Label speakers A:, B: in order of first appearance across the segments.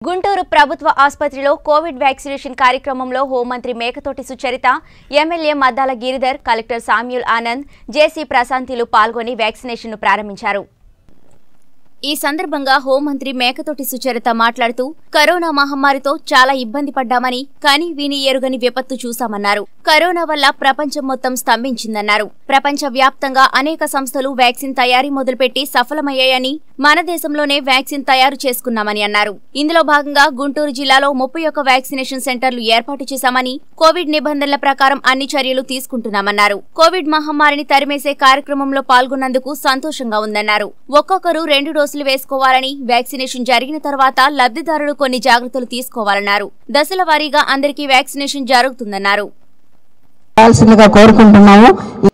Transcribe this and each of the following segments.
A: గుంటూరు ప్రభుత్వ ఆసుపత్రిలో Covid vaccination కార్యక్రమంలో హోంమంత్రి Mekathoti Sucharitha MLA Maddala Giridhar collector Samuel Anand JC ప్రశాంతిలు పాల్గొని వ్యాక్సినేషన్ను ప్రారంభించారు ఈ సందర్భంగా హోంమంత్రి మేకతోటి సుచరిత మాట్లాడుతూ కరోనా మహమ్మారితో చాలా ఇబ్బంది పడ్డామని కానీ విని ఎరుగని విపత్తు చూశామన్నారు కరోనా వల్ల ప్రపంచం మొత్తం స్తంభించిందన్నారు ప్రపంచ వ్యాప్తంగా అనేక సంస్థలు వ్యాక్సిన్ తయారీ మొదలుపెట్టి సఫలమయ్యాయని మన దేశంలోనే వ్యాక్సిన్ తయారు చేసుకున్నామని అన్నారు ఇందులో భాగంగా గుంటూరు జిల్లాలో ముప్పై ఒక్క వ్యాక్సినేషన్ సెంటర్లు ఏర్పాటు చేశామని కోవిడ్ నిబంధనల ప్రకారం అన్ని చర్యలు తీసుకుంటున్నామన్నారు కోవిడ్ మహమ్మారిని తరిమేసే కార్యక్రమంలో పాల్గొన్నందుకు సంతోషంగా ఉందన్నారు ఒక్కొక్కరు రెండు డోసులు వేసుకోవాలని వ్యాక్సినేషన్ జరిగిన తర్వాత లబ్ధిదారులు కొన్ని జాగ్రత్తలు తీసుకోవాలన్నారు దశల వారీగా అందరికీ వ్యాక్సినేషన్ జరుగుతుందన్నారు
B: చేయాల్సిందిగా కోరుకుంటున్నాము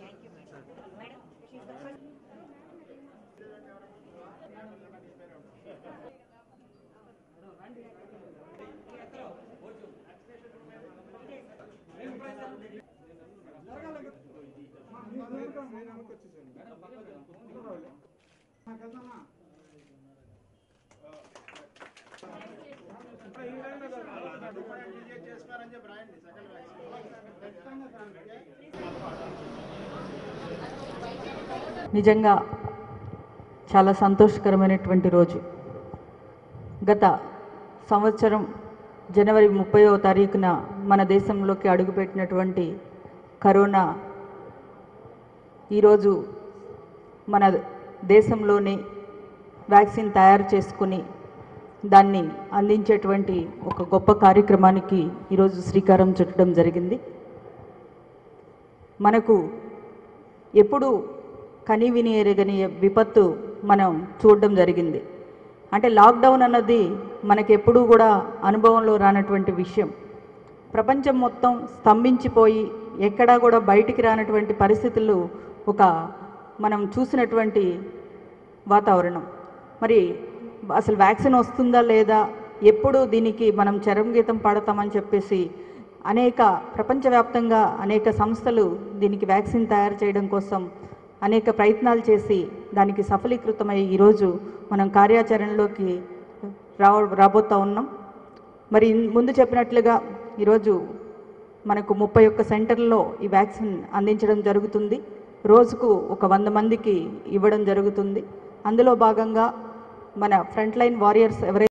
B: నిజంగా చాలా సంతోషకరమైనటువంటి రోజు గత సంవత్సరం జనవరి ముప్పైవ తారీఖున మన దేశంలోకి అడుగుపెట్టినటువంటి కరోనా ఈరోజు మన దేశంలోనే వ్యాక్సిన్ తయారు చేసుకుని దాన్ని అందించేటువంటి ఒక గొప్ప కార్యక్రమానికి ఈరోజు శ్రీకారం చుట్టడం జరిగింది మనకు ఎప్పుడు కని విని ఎరగని విపత్తు మనం చూడడం జరిగింది అంటే లాక్డౌన్ అన్నది మనకెప్పుడూ కూడా అనుభవంలో రానటువంటి విషయం ప్రపంచం మొత్తం స్తంభించిపోయి ఎక్కడా కూడా బయటికి రానటువంటి పరిస్థితులు ఒక మనం చూసినటువంటి వాతావరణం మరి అసలు వ్యాక్సిన్ వస్తుందా లేదా ఎప్పుడు దీనికి మనం చరంగీతం పాడతామని చెప్పేసి అనేక ప్రపంచవ్యాప్తంగా అనేక సంస్థలు దీనికి వ్యాక్సిన్ తయారు చేయడం కోసం అనేక ప్రయత్నాలు చేసి దానికి సఫలీకృతమై ఈరోజు మనం కార్యాచరణలోకి రా రాబోతా ఉన్నాం మరి ఇన్- ముందు చెప్పినట్లుగా ఈరోజు మనకు ముప్పై ఒక్క సెంటర్లో ఈ వ్యాక్సిన్ అందించడం జరుగుతుంది రోజుకు ఒక వంద మందికి ఇవ్వడం జరుగుతుంది అందులో భాగంగా మన ఫ్రంట్ లైన్ వారియర్స్ ఎవరైతే